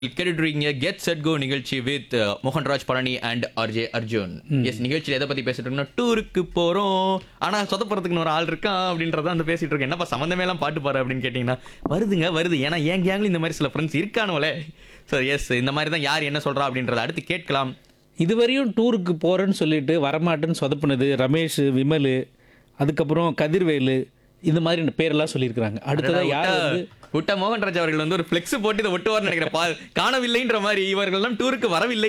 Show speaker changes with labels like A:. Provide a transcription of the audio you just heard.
A: கேட்டுருக்கீங்க get set go நிகழ்ச்சி with Mohanraj Palani and RJ Arjun S நிகழ்ச்சியில் எதை பத்தி பேசிட்டு இருக்கோம்னா டூருக்கு போறோம் ஆனா சொதப்புறதுக்குன்னு ஒரு ஆள் இருக்கான் அப்படின்றத வந்து பேசிட்டு இருக்கேன் என்னப்பா சம்மந்தமே எல்லாம் பாட்டு பாரு அப்படின்னு கேட்டீங்கன்னா வருதுங்க வருது ஏன்னா என் கேங்ல இந்த மாதிரி சில ஃப்ரெண்ட்ஸ் இருக்கானுவலே ஸோ எஸ் இந்த மாதிரி தான் யார் என்ன சொல்றா அப்படின்றத அடுத்து கேட்கலாம்
B: இதுவரையும் டூருக்கு போகிறேன்னு சொல்லிட்டு வரமாட்டேன்னு சொதப்புனது ரமேஷ் விமல் அதுக்கப்புறம் கதிர்வேலு இந்த மாதிரி பேரெல்லாம் சொல்லியிருக்கிறாங்க அடுத்ததாக யார் வந்து
A: விட்ட மோகன்ராஜ் அவர்கள் வந்து ஒரு ஃபிளெக்ஸ் போட்டு இதை ஒட்டுவார்னு நினைக்கிறேன் பா- காணவில்லைன்ற மாதிரி இவர்கள்லாம் டூருக்கு வரவில்லை